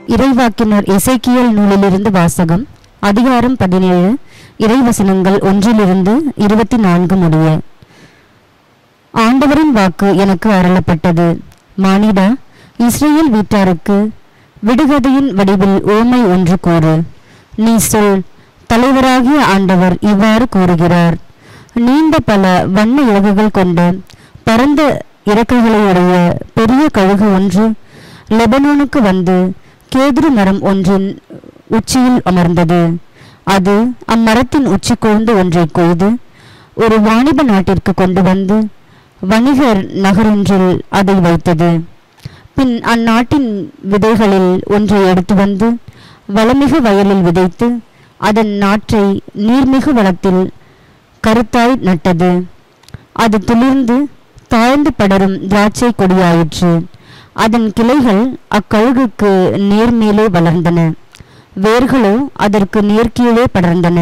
இறைவாக்கினர் எசேக்கியேல் நூலிலிருந்து வாசகம் அதிகாரம் பதினேழு இறைவசனங்கள் ஒன்றிலிருந்து இருபத்தி நான்கு முடிய ஆண்டவரின் வாக்கு எனக்கு அருளப்பட்டது மானிடா இஸ்ரேல் வீட்டாருக்கு விடுகதையின் வடிவில் ஓமை ஒன்று கூறு நீ சொல் தலைவராகிய ஆண்டவர் இவ்வாறு கூறுகிறார் நீண்ட பல வண்ண இறகுகள் கொண்ட பரந்த இறக்கைகளையுடைய பெரிய கழுகு ஒன்று லெபனோனுக்கு வந்து கேதுரு மரம் ஒன்றின் உச்சியில் அமர்ந்தது அது அம்மரத்தின் உச்சி கொழுந்து ஒன்றை கொய்து ஒரு வாணிப நாட்டிற்கு கொண்டு வந்து வணிகர் நகரொன்றில் அதை வைத்தது பின் அந்நாட்டின் விதைகளில் ஒன்றை எடுத்து வந்து வளமிகு வயலில் விதைத்து அதன் நாற்றை நீர்மிகு வளத்தில் கருத்தாய் நட்டது அது துளிர்ந்து தாழ்ந்து படரும் திராட்சை கொடியாயிற்று அதன் கிளைகள் அக்கழுகுக்கு நேர்மேலே வளர்ந்தன வேர்களோ அதற்கு நேர்கீழே படர்ந்தன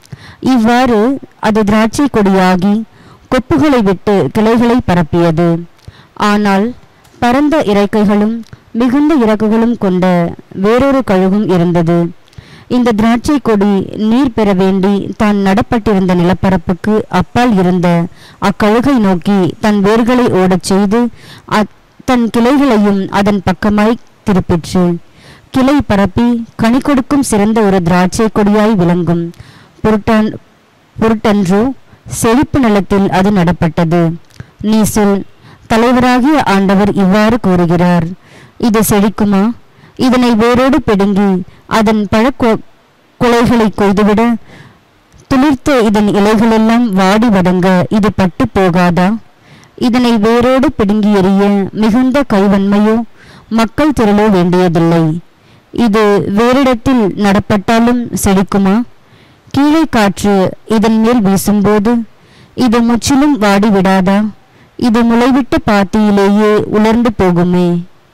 இவ்வாறு அது திராட்சை கொடியாகி கொப்புகளை விட்டு கிளைகளை பரப்பியது ஆனால் பரந்த இறக்கைகளும் மிகுந்த இறக்குகளும் கொண்ட வேறொரு கழுகும் இருந்தது இந்த திராட்சை கொடி நீர் பெற வேண்டி தான் நடப்பட்டிருந்த நிலப்பரப்புக்கு அப்பால் இருந்த அக்கழுகை நோக்கி தன் வேர்களை ஓடச் செய்து அத்- தன் கிளைகளையும் அதன் பக்கமாய் திருப்பிற்று கிளை பரப்பி கனி கொடுக்கும் சிறந்த ஒரு திராட்சை கொடியாய் விளங்கும் பொருட்டான் பொருட்டன்றோ செழிப்பு நிலத்தில் அது நடப்பட்டது நீ சொல் தலைவராகிய ஆண்டவர் இவ்வாறு கூறுகிறார் இது செழிக்குமா இதனை வேரோடு பிடுங்கி அதன் பழக்கொ குலைகளை கொய்துவிட துளிர்த்த இதன் இலைகளெல்லாம் வாடி வதங்க இது பட்டு போகாதா இதனை வேரோடு பிடுங்கி எறிய மிகுந்த கைவன்மையோ மக்கள் திரளோ வேண்டியதில்லை இது வேறிடத்தில் நடப்பட்டாலும் செழிக்குமா கீழே காற்று இதன் மேல் வீசும்போது இது முற்றிலும் வாடி விடாதா இது முளைவிட்ட பாத்தியிலேயே உலர்ந்து போகுமே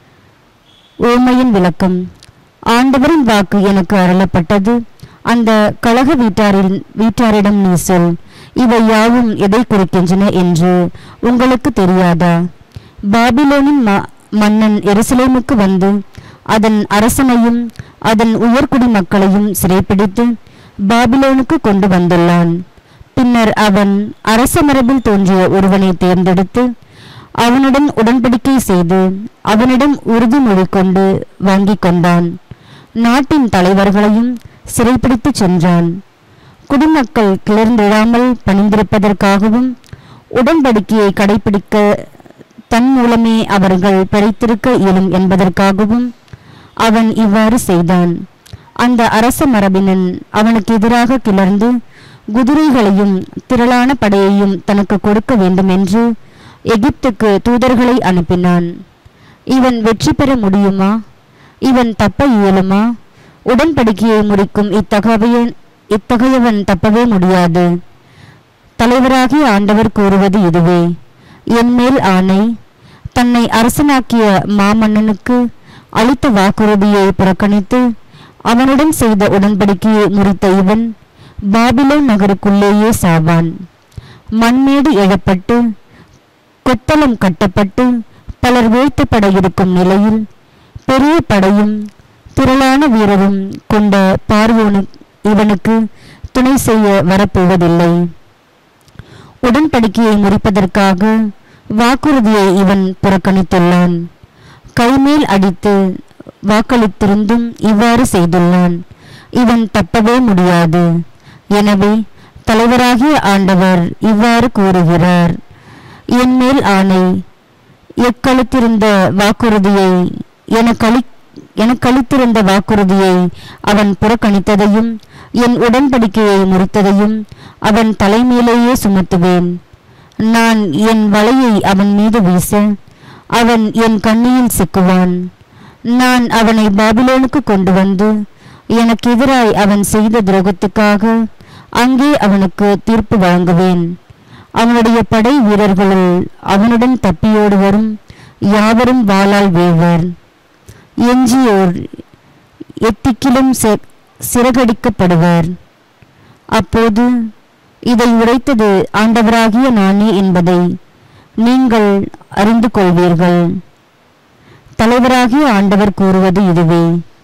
ஓமையின் விளக்கம் ஆண்டவரின் வாக்கு எனக்கு அருளப்பட்டது அந்த கழக வீட்டாரின் வீட்டாரிடம் நீ சொல் இவை யாவும் எதை குறிக்கின்றன என்று உங்களுக்கு தெரியாதா பாபிலோனின் ம- மன்னன் எருசலேமுக்கு வந்து அதன் அரசனையும் அதன் உயர்குடி மக்களையும் சிறைப்பிடித்து பாபிலோனுக்கு கொண்டு வந்துள்ளான் பின்னர் அவன் அரச மரபில் தோன்றிய ஒருவனை தேர்ந்தெடுத்து அவனுடன் உடன்படிக்கை செய்து அவனிடம் உறுதிமொழி கொண்டு வாங்கிக் கொண்டான் நாட்டின் தலைவர்களையும் சிறைப்பிடித்துச் சென்றான் குடிமக்கள் கிளர்ந்தெழாமல் பணிந்திருப்பதற்காகவும் உடன்படிக்கையை கடைபிடிக்க தன் மூலமே அவர்கள் பிழைத்திருக்க இயலும் என்பதற்காகவும் அவன் இவ்வாறு செய்தான் அந்த அரச மரபினன் அவனுக்கு எதிராக கிளர்ந்து குதிரைகளையும் திரளான படையையும் தனக்கு கொடுக்க வேண்டுமென்று எகிப்துக்கு தூதர்களை அனுப்பினான் இவன் வெற்றி பெற முடியுமா இவன் தப்ப இயலுமா உடன்படிக்கையை முறிக்கும் இத்தகைய இத்தகையவன் தப்பவே முடியாது தலைவராகிய ஆண்டவர் கூறுவது இதுவே என் மேல் ஆணை தன்னை அரசனாக்கிய மாமன்னனுக்கு அளித்த வாக்குறுதியை புறக்கணித்து அவனுடன் செய்த உடன்படிக்கையை முறித்த இவன் பாபிலோன் நகருக்குள்ளேயே சாவான் மண்மேடு எழப்பட்டு கொத்தளம் கட்டப்பட்டு பலர் வீழ்த்தப்பட இருக்கும் நிலையில் பெரிய படையும் திரளான வீரரும் கொண்ட பார்வோனு இவனுக்கு துணை செய்ய வரப்போவதில்லை உடன்படிக்கையை முறிப்பதற்காக வாக்குறுதியை இவன் புறக்கணித்துள்ளான் கைமேல் அடித்து வாக்களித்திருந்தும் இவ்வாறு செய்துள்ளான் இவன் தப்பவே முடியாது எனவே தலைவராகிய ஆண்டவர் இவ்வாறு கூறுகிறார் என் மேல் ஆணை எக்களித்திருந்த வாக்குறுதியை எனக்களி எனக்களித்திருந்த வாக்குறுதியை அவன் புறக்கணித்ததையும் என் உடன்படிக்கையை முறித்ததையும் அவன் தலைமேலேயே சுமத்துவேன் நான் என் வலையை அவன் மீது வீச அவன் என் கண்ணியில் சிக்குவான் நான் அவனை பாபிலோனுக்கு கொண்டு வந்து எனக்கு எதிராய் அவன் செய்த துரோகத்துக்காக அங்கே அவனுக்கு தீர்ப்பு வழங்குவேன் அவனுடைய படை வீரர்களுள் அவனுடன் தப்பியோடு வரும் யாவரும் வாளால் வீழ்வர் எஞ்சியோர் எத்திக்கிலும் செ- சிறகடிக்கப்படுவர் அப்போது இதை உரைத்தது ஆண்டவராகிய நானே என்பதை நீங்கள் அறிந்து கொள்வீர்கள் தலைவராகிய ஆண்டவர் கூறுவது இதுவே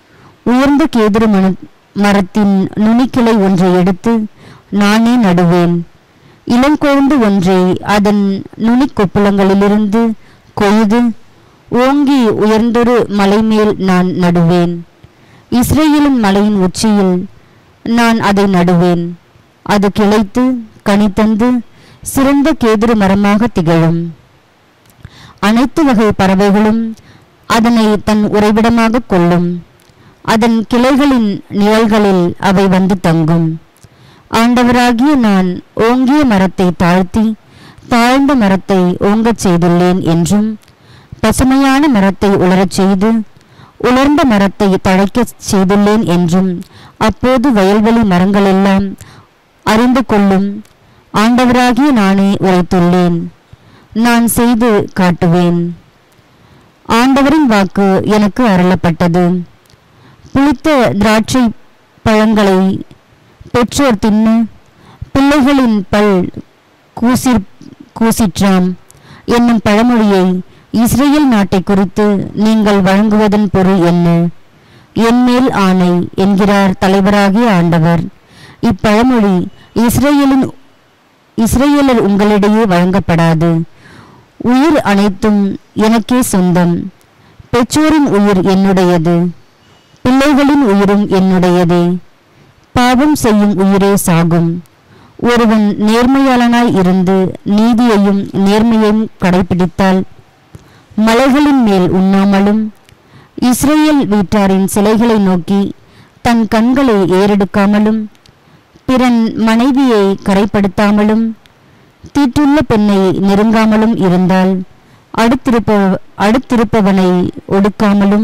உயர்ந்த கேதுரு மன மரத்தின் நுனிக்கிளை ஒன்றை எடுத்து நானே நடுவேன் இளங்கொழுந்து ஒன்றை அதன் நுனிக்கொப்புளங்களிலிருந்து கொய்து ஓங்கி உயர்ந்தொரு மலைமேல் நான் நடுவேன் இஸ்ரேலின் மலையின் உச்சியில் நான் அதை நடுவேன் அது கிளைத்து கனி தந்து சிறந்த கேதுரு மரமாக திகழும் அனைத்து வகை பறவைகளும் அதனை தன் உறைவிடமாக கொள்ளும் அதன் கிளைகளின் நிழல்களில் அவை வந்து தங்கும் ஆண்டவராகிய நான் ஓங்கிய மரத்தை தாழ்த்தி தாழ்ந்த மரத்தை ஓங்கச் செய்துள்ளேன் என்றும் பசுமையான மரத்தை உலரச் செய்து உலர்ந்த மரத்தை தழைக்கச் செய்துள்ளேன் என்றும் அப்போது வயல்வெளி மரங்களெல்லாம் அறிந்து கொள்ளும் ஆண்டவராகிய நானே உரைத்துள்ளேன் நான் செய்து காட்டுவேன் ஆண்டவரின் வாக்கு எனக்கு அருளப்பட்டது புளித்த திராட்சை பழங்களை பெற்றோர் தின்னு பிள்ளைகளின் பல் கூசிற் கூசிற்றாம் என்னும் பழமொழியை இஸ்ரேல் நாட்டை குறித்து நீங்கள் வழங்குவதன் பொருள் என்ன என்மேல் ஆணை என்கிறார் தலைவராகிய ஆண்டவர் இப்பழமொழி இஸ்ரேலின் இஸ்ரேலர் உங்களிடையே வழங்கப்படாது உயிர் அனைத்தும் எனக்கே சொந்தம் பெற்றோரின் உயிர் என்னுடையது பிள்ளைகளின் உயிரும் என்னுடையதே பாவம் செய்யும் உயிரே சாகும் ஒருவன் நேர்மையாளனாய் இருந்து நீதியையும் நேர்மையையும் கடைபிடித்தால் மலைகளின் மேல் உண்ணாமலும் இஸ்ரேல் வீட்டாரின் சிலைகளை நோக்கி தன் கண்களை ஏறெடுக்காமலும் பிறன் மனைவியை கரைப்படுத்தாமலும் தீட்டுள்ள பெண்ணை நெருங்காமலும் இருந்தால் அடுத்திருப்ப அடுத்திருப்பவனை ஒடுக்காமலும்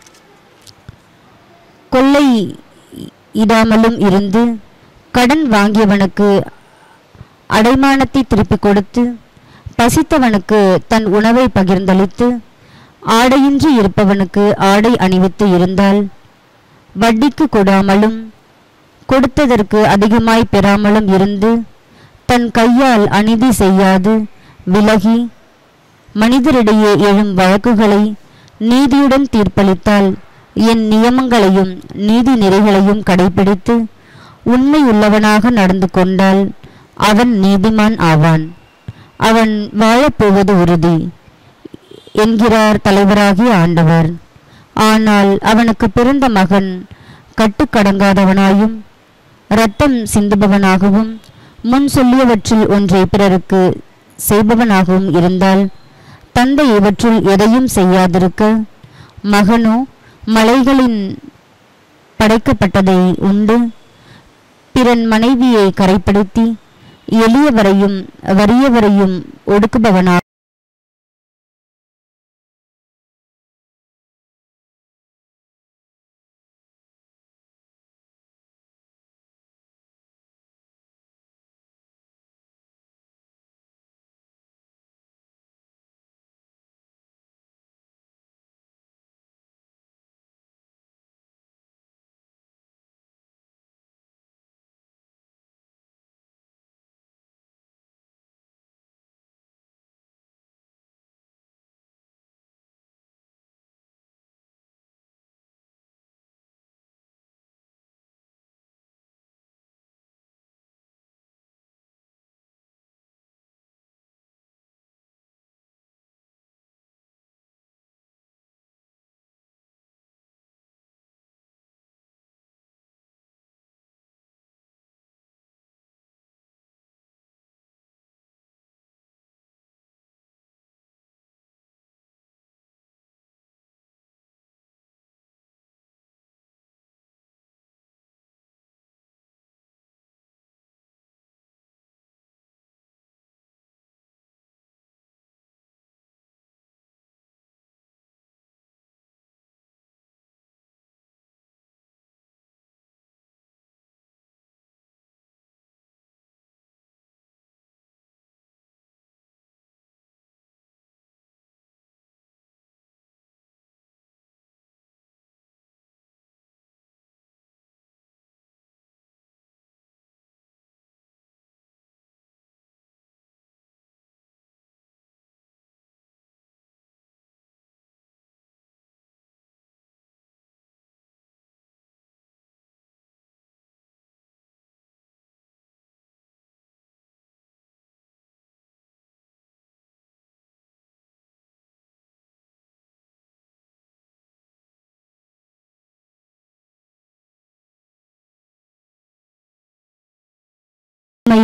கொள்ளை இடாமலும் இருந்து கடன் வாங்கியவனுக்கு அடைமானத்தை திருப்பிக் கொடுத்து பசித்தவனுக்கு தன் உணவை பகிர்ந்தளித்து ஆடையின்றி இருப்பவனுக்கு ஆடை அணிவித்து இருந்தால் வட்டிக்கு கொடாமலும் கொடுத்ததற்கு அதிகமாய் பெறாமலும் இருந்து தன் கையால் அநீதி செய்யாது விலகி மனிதரிடையே எழும் வழக்குகளை நீதியுடன் தீர்ப்பளித்தால் என் நியமங்களையும் நீதி நெறிகளையும் கடைபிடித்து உண்மை உள்ளவனாக நடந்து கொண்டால் அவன் நீதிமான் ஆவான் அவன் வாழப்போவது உறுதி என்கிறார் தலைவராகிய ஆண்டவர் ஆனால் அவனுக்கு பிறந்த மகன் கட்டுக்கடங்காதவனாயும் இரத்தம் சிந்துபவனாகவும் முன் சொல்லியவற்றில் ஒன்றை பிறருக்கு செய்பவனாகவும் இருந்தால் தந்தை இவற்றுள் எதையும் செய்யாதிருக்க மகனோ மலைகளின் படைக்கப்பட்டதை உண்டு பிறன் மனைவியை கரைப்படுத்தி எளியவரையும் வறியவரையும் ஒடுக்குபவனாக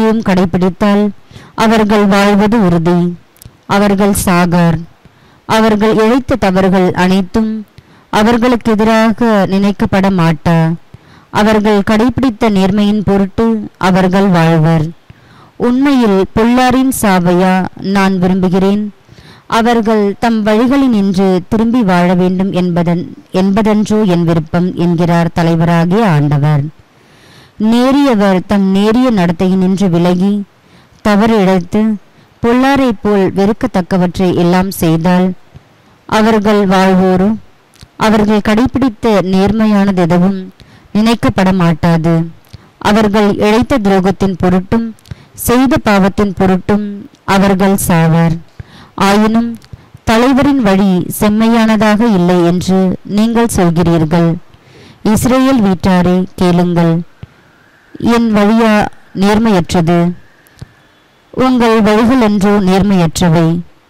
நீதியையும் கடைபிடித்தால் அவர்கள் வாழ்வது உறுதி அவர்கள் சாகார் அவர்கள் இழைத்த தவறுகள் அனைத்தும் அவர்களுக்கு எதிராக நினைக்கப்பட மாட்டா அவர்கள் கடைபிடித்த நேர்மையின் பொருட்டு அவர்கள் வாழ்வர் உண்மையில் பொல்லாரின் சாவையா நான் விரும்புகிறேன் அவர்கள் தம் வழிகளினின்று திரும்பி வாழ வேண்டும் என்பதன் என்பதன்றோ என் விருப்பம் என்கிறார் தலைவராகிய ஆண்டவர் நேரியவர் தம் நேரிய நடத்தையினின்று விலகி தவறு இழைத்து பொல்லாரைப் போல் வெறுக்கத்தக்கவற்றை எல்லாம் செய்தால் அவர்கள் வாழ்வோரோ அவர்கள் கடைபிடித்த நேர்மையானது எதுவும் நினைக்கப்பட மாட்டாது அவர்கள் இழைத்த துரோகத்தின் பொருட்டும் செய்த பாவத்தின் பொருட்டும் அவர்கள் சாவார் ஆயினும் தலைவரின் வழி செம்மையானதாக இல்லை என்று நீங்கள் சொல்கிறீர்கள் இஸ்ரேல் வீட்டாரே கேளுங்கள் என் வழியா நேர்மையற்றது உங்கள் வழிகள் என்றோ நேர்மையற்றவை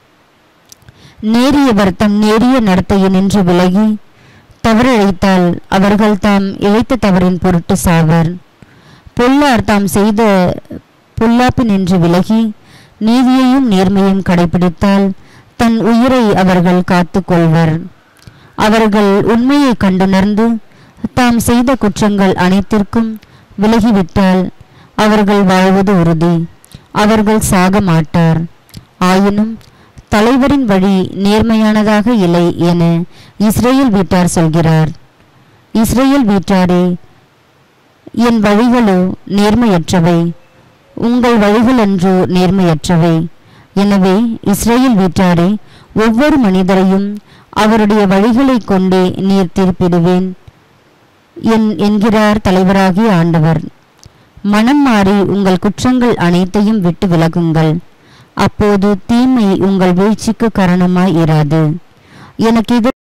நேரியவர் தம் நேரிய நடத்தையினின்று விலகி தவறிழைத்தால் அவர்கள் தாம் இழைத்த தவறின் பொருட்டு சாவர் பொல்லார் தாம் செய்த பொல்லாப்பினின்று விலகி நீதியையும் நேர்மையும் கடைபிடித்தால் தன் உயிரை அவர்கள் காத்து கொள்வர் அவர்கள் உண்மையை கண்டுணர்ந்து தாம் செய்த குற்றங்கள் அனைத்திற்கும் விலகிவிட்டால் அவர்கள் வாழ்வது உறுதி அவர்கள் சாக மாட்டார் ஆயினும் தலைவரின் வழி நேர்மையானதாக இல்லை என இஸ்ரேல் வீட்டார் சொல்கிறார் இஸ்ரேல் வீட்டாரே என் வழிகளோ நேர்மையற்றவை உங்கள் வழிகள் என்றோ நேர்மையற்றவை எனவே இஸ்ரேல் வீட்டாரே ஒவ்வொரு மனிதரையும் அவருடைய வழிகளைக் கொண்டே நீர் தீர்ப்பிடுவேன் என் என்கிறார் தலைவராகிய ஆண்டவர் மனம் மாறி உங்கள் குற்றங்கள் அனைத்தையும் விட்டு விலகுங்கள் அப்போது தீமை உங்கள் வீழ்ச்சிக்கு காரணமாய் இராது எனக்கு இது